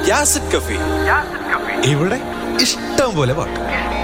യാസിഡ് കഫി ഇവിടെ ഇഷ്ടം പോലെ പാട്ട്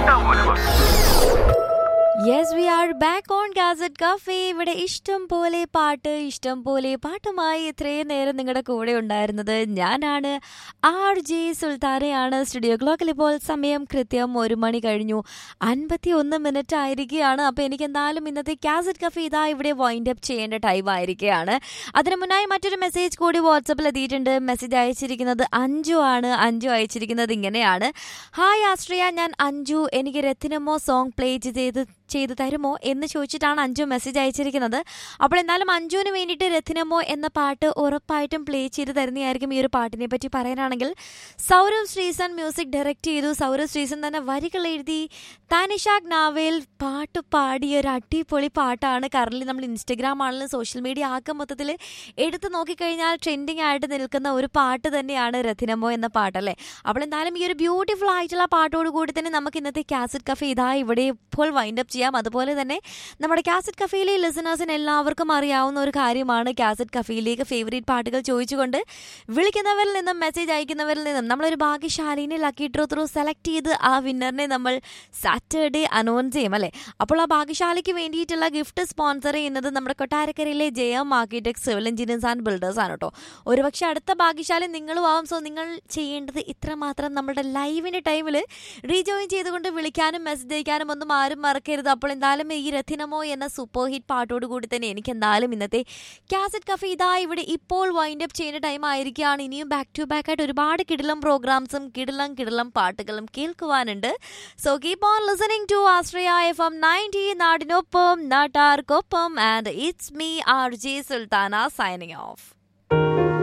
yes we are back on gazette cafe ഇവിടെ ഇഷ്ടം പോലെ പാട്ട് ഇഷ്ടം പോലെ പാട്ടുമായി ഇത്രയും നേരം നിങ്ങളുടെ കൂടെ ഉണ്ടായിരുന്നത് ഞാനാണ് ആർ ജെ സുൽത്താനയാണ് സ്റ്റുഡിയോ ക്ലോക്കിൽ ഇപ്പോൾ സമയം കൃത്യം ഒരു മണി കഴിഞ്ഞു അൻപത്തി ഒന്ന് മിനിറ്റ് ആയിരിക്കുകയാണ് അപ്പോൾ എനിക്ക് എന്തായാലും ഇന്നത്തെ കാസറ്റ് കഫേ ഇതാ ഇവിടെ വൈൻഡ് അപ്പ് ചെയ്യേണ്ട ടൈം ആയിരിക്കുകയാണ് അതിനു മുന്നായി മറ്റൊരു മെസ്സേജ് കൂടി വാട്സപ്പിൽ എത്തിയിട്ടുണ്ട് മെസ്സേജ് അയച്ചിരിക്കുന്നത് അഞ്ജു ആണ് അഞ്ജു അയച്ചിരിക്കുന്നത് ഇങ്ങനെയാണ് ഹായ് ആശ്രയ ഞാൻ അഞ്ജു എനിക്ക് രത്തിനമോ സോങ് പ്ലേ ചെയ്ത് ചെയ്ത് തരുമോ എന്ന് ചോദിച്ചിട്ടാണ് അഞ്ജു മെസ്സേജ് അയച്ചിരിക്കുന്നത് അപ്പോൾ എന്നാലും അഞ്ജുവിന് വേണ്ടിയിട്ട് രത്തിനമോ എന്ന പാട്ട് ഉറപ്പായിട്ടും പ്ലേ ചെയ്ത് തരുന്നതായിരിക്കും ഈ ഒരു പാട്ടിനെ പറ്റി പറയാനാണെങ്കിൽ സൗരവ് ശ്രീസൻ മ്യൂസിക് ഡയറക്റ്റ് ചെയ്തു സൗരവ് ശ്രീസൻ തന്നെ വരികൾ എഴുതി താനിഷാഗ് നാവേൽ പാട്ട് പാടിയ ഒരു അടിപൊളി പാട്ടാണ് കറന്റ് നമ്മൾ ഇൻസ്റ്റഗ്രാം ആണെങ്കിലും സോഷ്യൽ മീഡിയ ആക്കം മൊത്തത്തിൽ എടുത്തു നോക്കിക്കഴിഞ്ഞാൽ ട്രെൻഡിങ് ആയിട്ട് നിൽക്കുന്ന ഒരു പാട്ട് തന്നെയാണ് രഥിനമോ എന്ന പാട്ടല്ലേ അപ്പോൾ എന്തായാലും ഈ ഒരു ബ്യൂട്ടിഫുൾ ആയിട്ടുള്ള പാട്ടോട് കൂടി തന്നെ നമുക്ക് ഇന്നത്തെ കാസറ്റ് കഫേ ഇതാ ഇവിടെ ഇപ്പോൾ വൈൻഡ് അപ്പ് ചെയ്യാം അതുപോലെ തന്നെ നമ്മുടെ കാസറ്റ് കഫേയിലെ ലിസണേഴ്സിന് എല്ലാവർക്കും അറിയാവുന്ന ഒരു കാര്യമാണ് കാസറ്റ് കഫേയിലേക്ക് ഫേവറേറ്റ് പാട്ടുകൾ ചോദിച്ചുകൊണ്ട് വിളിക്കുന്നവരിൽ നിന്നും മെസ്സേജ് അയക്കുന്നവരിൽ നിന്നും നമ്മളൊരു ഭാഗ്യശാലിനെ ലക്കി ഡ്രോ ത്രൂ സെലക്ട് ചെയ്ത് ആ വിന്നറിനെ നമ്മൾ സാറ്റർഡേ അനൗൺസ് ചെയ്യും അല്ലേ അപ്പോൾ ആ ഭാഗ്യശാലിക്ക് വേണ്ടിയിട്ടുള്ള ഗിഫ്റ്റ് സ്പോൺസർ ചെയ്യുന്നത് നമ്മുടെ കൊട്ടാരക്കരയിലെ Jayam architect civil engineers and builders ആണ് കേട്ടോ ഒരുപക്ഷെ അടുത്ത ഭാഗ്യശാലി നിങ്ങളും ആവും സോ നിങ്ങൾ ചെയ്യേണ്ടത് ഇത്രമാത്രം നമ്മുടെ ലൈവിൻ്റെ ടൈമിൽ റീജോയിൻ ചെയ്തുകൊണ്ട് വിളിക്കാനും മെസ്സേജ് അയക്കാനും ഒന്നും ആരും മറക്കരുത് അപ്പോൾ എന്തായാലും ഈ രഥിനമോ എന്ന സൂപ്പർ ഹിറ്റ് പാട്ടോട് കൂടി തന്നെ എനിക്ക് എന്തായാലും ഇന്നത്തെ കാസറ്റ് കഫേ ഇതാ ഇവിടെ ഇപ്പോൾ വൈൻഡ് അപ്പ് ചെയ്യുന്ന ടൈം ആയിരിക്കുകയാണ് ഇനിയും ബാക്ക് ടു ബാക്ക് ആയിട്ട് ഒരുപാട് കിടിലം പ്രോഗ്രാംസും കിടിലം കിടിലം പാട്ടുകളും കേൾക്കുവാനുണ്ട് so keep on listening to Ashraya F M ninety നാടിനൊപ്പം നാട്ടാർക്കൊപ്പം and it's me R J Sultana signing of